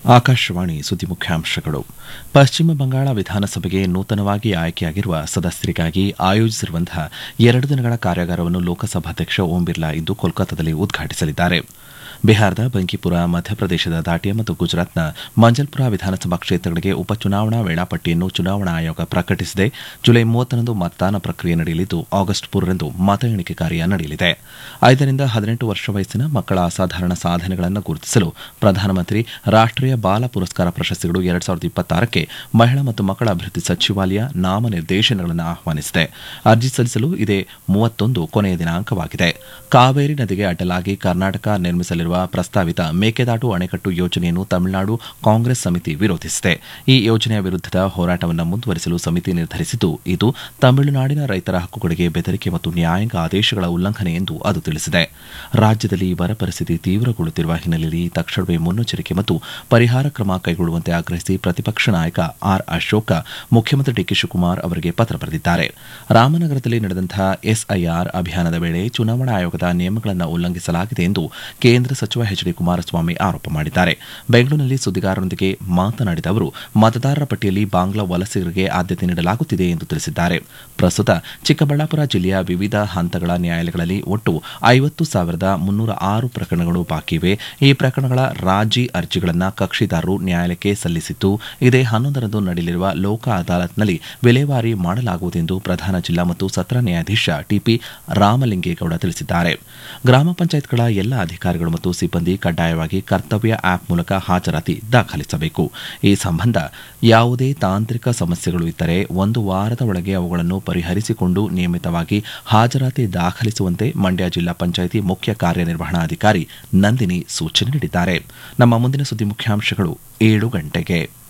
ಆಕಾಶವಾಣಿ ಸುದ್ದಿ ಮುಖ್ಯಾಂಶಗಳು ಪಶ್ಚಿಮ ಬಂಗಾಳ ವಿಧಾನಸಭೆಗೆ ನೂತನವಾಗಿ ಆಯ್ಕೆಯಾಗಿರುವ ಸದಸ್ಯರಿಗಾಗಿ ಆಯೋಜಿಸಿರುವಂತಹ ಎರಡು ದಿನಗಳ ಕಾರ್ಯಾಗಾರವನ್ನು ಲೋಕಸಭಾಧ್ಯಕ್ಷ ಓಂ ಬಿರ್ಲಾ ಇಂದು ಕೋಲ್ಕತ್ತಾದಲ್ಲಿ ಉದ್ಘಾಟಿಸಲಿದ್ದಾರೆ ಬಿಹಾರದ ಬಂಕಿಪುರ ಮಧ್ಯಪ್ರದೇಶದ ದಾಟಿಯಾ ಮತ್ತು ಗುಜರಾತ್ನ ಮಂಜಲ್ಪುರ ವಿಧಾನಸಭಾ ಕ್ಷೇತ್ರಗಳಿಗೆ ಉಪಚುನಾವಣಾ ವೇಳಾಪಟ್ಟಿಯನ್ನು ಚುನಾವಣಾ ಆಯೋಗ ಪ್ರಕಟಿಸಿದೆ ಜುಲೈ ಮೂವತ್ತರಂದು ಮತದಾನ ಪ್ರಕ್ರಿಯೆ ನಡೆಯಲಿದ್ದು ಆಗಸ್ಟ್ ಮೂರರಂದು ಮತ ಎಣಿಕೆ ಕಾರ್ಯ ನಡೆಯಲಿದೆ ಐದರಿಂದ ಹದಿನೆಂಟು ವರ್ಷ ವಯಸ್ಸಿನ ಮಕ್ಕಳ ಅಸಾಧಾರಣ ಸಾಧನೆಗಳನ್ನು ಗುರುತಿಸಲು ಪ್ರಧಾನಮಂತ್ರಿ ರಾಷ್ಟೀಯ ಬಾಲ ಪುರಸ್ಕಾರ ಪ್ರಶಸ್ತಿಗಳು ಎರಡ್ ಸಾವಿರದ ಇಪ್ಪತ್ತಾರಕ್ಕೆ ಮಹಿಳಾ ಮತ್ತು ಮಕ್ಕಳ ಅಭಿವೃದ್ಧಿ ಸಚಿವಾಲಯ ನಾಮನಿರ್ದೇಶನಗಳನ್ನು ಆಹ್ವಾನಿಸಿದೆ ಅರ್ಜಿ ಸಲ್ಲಿಸಲು ಇದೇ ಮೂವತ್ತೊಂದು ಕೊನೆಯ ದಿನಾಂಕವಾಗಿದೆ ಕಾವೇರಿ ನದಿಗೆ ಅಡ್ಡಲಾಗಿ ಕರ್ನಾಟಕ ನಿರ್ಮಿಸಲಿರುವ ಪ್ರಸ್ತಾವಿತ ಮೇಕೆದಾಟು ಅಣೆಕಟ್ಟು ಯೋಜನೆಯನ್ನು ತಮಿಳುನಾಡು ಕಾಂಗ್ರೆಸ್ ಸಮಿತಿ ವಿರೋಧಿಸಿದೆ ಈ ಯೋಜನೆಯ ವಿರುದ್ದದ ಹೋರಾಟವನ್ನು ಮುಂದುವರಿಸಲು ಸಮಿತಿ ನಿರ್ಧರಿಸಿದ್ದು ಇದು ತಮಿಳುನಾಡಿನ ರೈತರ ಹಕ್ಕುಗಳಿಗೆ ಬೆದರಿಕೆ ಮತ್ತು ನ್ಯಾಯಾಂಗ ಆದೇಶಗಳ ಉಲ್ಲಂಘನೆ ಎಂದು ಅದು ತಿಳಿಸಿದೆ ರಾಜ್ಯದಲ್ಲಿ ಬರ ಪರಿಸ್ಥಿತಿ ತೀವ್ರಗೊಳ್ಳುತ್ತಿರುವ ಹಿನ್ನೆಲೆಯಲ್ಲಿ ತಕ್ಷಣವೇ ಮುನ್ನೆಚ್ಚರಿಕೆ ಮತ್ತು ಪರಿಹಾರ ಕ್ರಮ ಕೈಗೊಳ್ಳುವಂತೆ ಆಗ್ರಹಿಸಿ ಪ್ರತಿಪಕ್ಷ ನಾಯಕ ಆರ್ ಅಶೋಕ ಮುಖ್ಯಮಂತ್ರಿ ಡಿಕೆ ಶಿವಕುಮಾರ್ ಅವರಿಗೆ ಪತ್ರ ಬರೆದಿದ್ದಾರೆ ರಾಮನಗರದಲ್ಲಿ ನಡೆದಂತಹ ಎಸ್ಐಆರ್ ಅಭಿಯಾನದ ವೇಳೆ ಚುನಾವಣಾ ಆಯೋಗದ ನಿಯಮಗಳನ್ನು ಉಲ್ಲಂಘಿಸಲಾಗಿದೆ ಎಂದು ಕೇಂದ್ರ ಸಚಿವ ಎಚ್ ಡಿ ಕುಮಾರಸ್ವಾಮಿ ಆರೋಪ ಮಾಡಿದ್ದಾರೆ ಬೆಂಗಳೂರಿನಲ್ಲಿ ಸುದ್ದಿಗಾರರೊಂದಿಗೆ ಮಾತನಾಡಿದ ಅವರು ಮತದಾರರ ಪಟ್ಟಿಯಲ್ಲಿ ಬಾಂಗ್ಲಾ ವಲಸಿಗರಿಗೆ ಆದ್ಯತೆ ನೀಡಲಾಗುತ್ತಿದೆ ಎಂದು ತಿಳಿಸಿದ್ದಾರೆ ಪ್ರಸ್ತುತ ಚಿಕ್ಕಬಳ್ಳಾಪುರ ಜಿಲ್ಲೆಯ ವಿವಿಧ ಹಂತಗಳ ನ್ಯಾಯಾಲಯಗಳಲ್ಲಿ ಒಟ್ಟು ಐವತ್ತು ಸಾವಿರದ ಮುನ್ನೂರ ಆರು ಪ್ರಕರಣಗಳು ಬಾಕಿ ಇವೆ ಈ ಪ್ರಕರಣಗಳ ರಾಜಿ ಅರ್ಜಿಗಳನ್ನು ಕಕ್ಷಿದಾರರು ನ್ಯಾಯಾಲಯಕ್ಕೆ ಸಲ್ಲಿಸಿದ್ದು ಇದೇ ಹನ್ನೊಂದರಂದು ನಡೆಯಲಿರುವ ಲೋಕ ಅದಾಲತ್ನಲ್ಲಿ ವಿಲೇವಾರಿ ಮಾಡಲಾಗುವುದೆಂದು ಪ್ರಧಾನ ಜಿಲ್ಲಾ ಮತ್ತು ಸತ್ರ ನ್ಯಾಯಾಧೀಶ ಟಿಪಿ ರಾಮಲಿಂಗೇಗೌಡ ತಿಳಿಸಿದ್ದಾರೆ ಗ್ರಾಮ ಪಂಚಾಯತ್ಗಳ ಎಲ್ಲ ಅಧಿಕಾರಿಗಳು ಮತ್ತು ಸಿಬ್ಬಂದಿ ಕಡ್ಡಾಯವಾಗಿ ಕರ್ತವ್ಯ ಆಪ್ ಮೂಲಕ ಹಾಜರಾತಿ ದಾಖಲಿಸಬೇಕು ಈ ಸಂಬಂಧ ಯಾವುದೇ ತಾಂತ್ರಿಕ ಸಮಸ್ಯೆಗಳು ಇದ್ದರೆ ಒಂದು ವಾರದ ಒಳಗೆ ಅವುಗಳನ್ನು ಪರಿಹರಿಸಿಕೊಂಡು ನಿಯಮಿತವಾಗಿ ಹಾಜರಾತಿ ದಾಖಲಿಸುವಂತೆ ಮಂಡ್ಯ ಜಿಲ್ಲಾ ಪಂಚಾಯಿತಿ ಮುಖ್ಯ ಕಾರ್ಯನಿರ್ವಹಣಾಧಿಕಾರಿ ನಂದಿನಿ ಸೂಚನೆ ನೀಡಿದ್ದಾರೆ ನಮ್ಮ ಮುಂದಿನ ಸುದ್ದಿ ಮುಖ್ಯಾಂಶಗಳು ಏಳು ಗಂಟೆಗೆ